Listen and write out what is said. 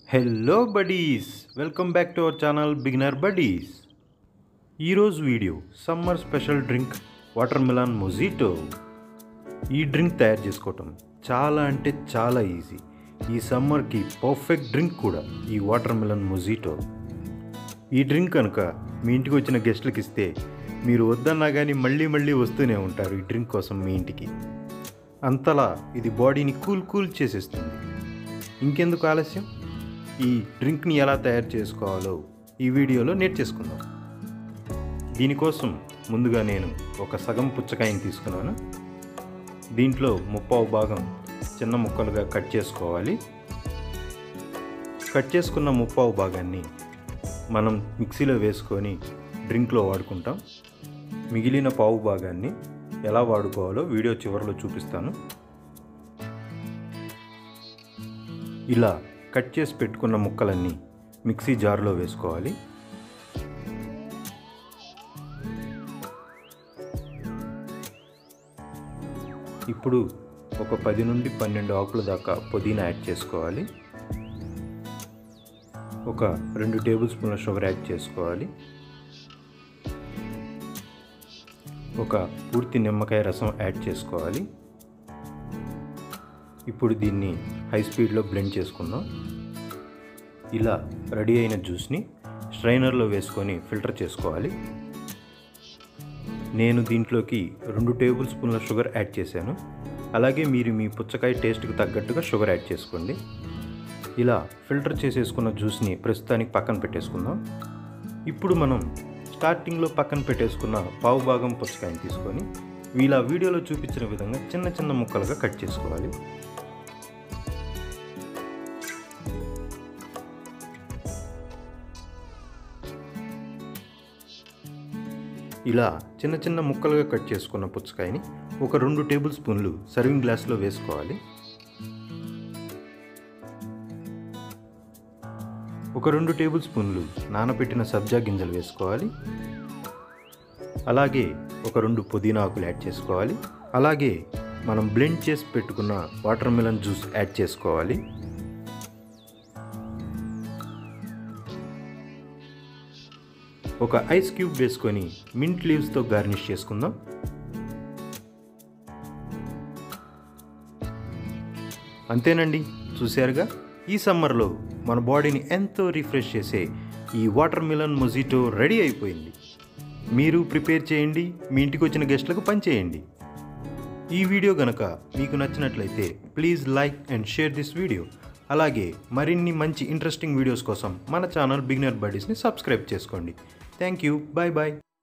hello buddies welcome back to our channel beginner buddies ఈరోజు video summer special drink watermelon mojito ఈ drink తయారు చేసుకోవటం చాలా అంటే చాలా ఈజీ ఈ సమ్మర్కి పర్ఫెక్ట్ డ్రింక్ కూడా ఈ వాటర్ మిలన్ మొజిటో ఈ డ్రింక్ కనుక మీ ఇంటికి వచ్చిన గెస్ట్లకు ఇస్తే మీరు వద్దన్నా కానీ మళ్ళీ మళ్ళీ వస్తూనే ఉంటారు ఈ డ్రింక్ కోసం మీ ఇంటికి అంతలా ఇది బాడీని కూల్ కూల్ చేసేస్తుంది ఇంకెందుకు ఆలస్యం ఈ డ్రింక్ని ఎలా తయారు చేసుకోవాలో ఈ వీడియోలో నేర్చేసుకుందాం దీనికోసం ముందుగా నేను ఒక సగం పుచ్చకాయని తీసుకున్నాను దీంట్లో ముప్పావు భాగం చిన్న ముక్కలుగా కట్ చేసుకోవాలి కట్ చేసుకున్న ముప్పావు భాగాన్ని మనం మిక్సీలో వేసుకొని డ్రింక్లో వాడుకుంటాం మిగిలిన పావు భాగాన్ని ఎలా వాడుకోవాలో వీడియో చివరిలో చూపిస్తాను ఇలా కట్ చేసి పెట్టుకున్న ముక్కలన్నీ మిక్సీ జార్లో వేసుకోవాలి ఇప్పుడు ఒక పది నుండి పన్నెండు ఆకుల దాకా పుదీనా యాడ్ చేసుకోవాలి ఒక రెండు టేబుల్ స్పూన్ల షుగర్ యాడ్ చేసుకోవాలి ఒక పూర్తి నిమ్మకాయ రసం యాడ్ చేసుకోవాలి ఇప్పుడు దీన్ని హై స్పీడ్లో బ్లెండ్ చేసుకుందాం ఇలా రెడీ అయిన జ్యూస్ని స్ట్రైనర్లో వేసుకొని ఫిల్టర్ చేసుకోవాలి నేను దీంట్లోకి రెండు టేబుల్ స్పూన్ల షుగర్ యాడ్ చేశాను అలాగే మీరు మీ పుచ్చకాయ టేస్ట్కి తగ్గట్టుగా షుగర్ యాడ్ చేసుకోండి ఇలా ఫిల్టర్ చేసేసుకున్న జ్యూస్ని ప్రస్తుతానికి పక్కన పెట్టేసుకుందాం ఇప్పుడు మనం స్టార్టింగ్లో పక్కన పెట్టేసుకున్న పావు భాగం పుచ్చకాయని తీసుకొని ఇలా వీడియోలో చూపించిన విధంగా చిన్న చిన్న ముక్కలుగా కట్ చేసుకోవాలి ఇలా చిన్న చిన్న ముక్కలుగా కట్ చేసుకున్న పుచ్చకాయని ఒక రెండు టేబుల్ స్పూన్లు సర్వింగ్ గ్లాస్లో వేసుకోవాలి ఒక రెండు టేబుల్ స్పూన్లు నానబెట్టిన సబ్జా గింజలు వేసుకోవాలి అలాగే ఒక రెండు పుదీనా ఆకులు యాడ్ చేసుకోవాలి అలాగే మనం బ్లెండ్ చేసి పెట్టుకున్న వాటర్ మిలన్ జ్యూస్ యాడ్ చేసుకోవాలి ఒక ఐస్ క్యూబ్ వేసుకొని మింట్ లీవ్స్తో గార్నిష్ చేసుకుందాం అంతేనండి చూశారుగా ఈ సమ్మర్లో మన బాడీని ఎంతో రిఫ్రెష్ చేసే ఈ వాటర్ మిలన్ మొజిటో రెడీ అయిపోయింది మీరు ప్రిపేర్ చేయండి మీ ఇంటికి వచ్చిన గెస్ట్లకు పంచేయండి ఈ వీడియో గనక మీకు నచ్చినట్లయితే please like and share this video అలాగే మరిన్ని మంచి ఇంట్రెస్టింగ్ వీడియోస్ కోసం మన ఛానల్ బిగినర్ బడీస్ని సబ్స్క్రైబ్ చేసుకోండి థ్యాంక్ యూ బాయ్ బాయ్